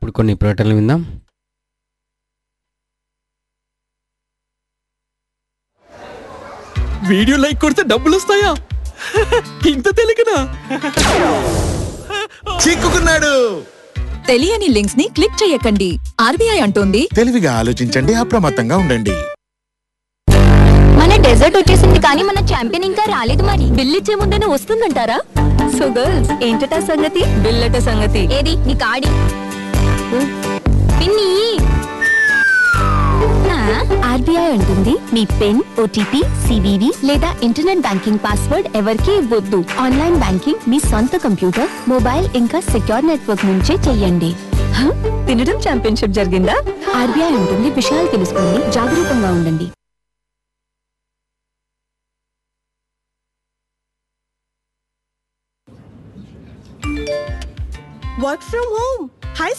ఇప్పుడు కొన్ని ప్రకటనలు విందాం వీడియో లైక్ కొడితే డబ్బులు వస్తాయా ఇంత తెలియకనా చిక్కుకున్నాడు తెలియని లింక్స్ ని క్లిక్ చేయకండి ఆర్బీఐ అంటోంది తెలివిగా ఆలోచించండి అప్రమత్తంగా ఉండండి మన డెజర్ట్ వచ్చేసింది కానీ మన ఛాంపియన్ ఇంకా రాలేదు మరి బిల్ ఇచ్చే ముందనే వస్తుందంటారా సో గర్ల్స్ ఏంటట సంగతి బిల్లట సంగతి ఏది నీ కాడి పిన్ని ఆర్బీఐ అంటుంది మీ పిన్ ఓటీపీ సివివి లేదా ఇంటర్నెట్ బ్యాంకింగ్ పాస్వర్డ్ ఎవరికీ ఇవ్వద్దు ఆన్లైన్ బ్యాంకింగ్ మీ సొంత కంప్యూటర్ మొబైల్ ఇంకా సెక్యూర్ నెట్వర్క్ నుంచే చెయ్యండి హ? తినడం ఛాంపియన్షిప్ జరిగిందా ఆర్బీఐ ఉంటుంది విషయాలు తెలుసుకోండి జాగరూకంగా ఉండండి Work from home. Hi,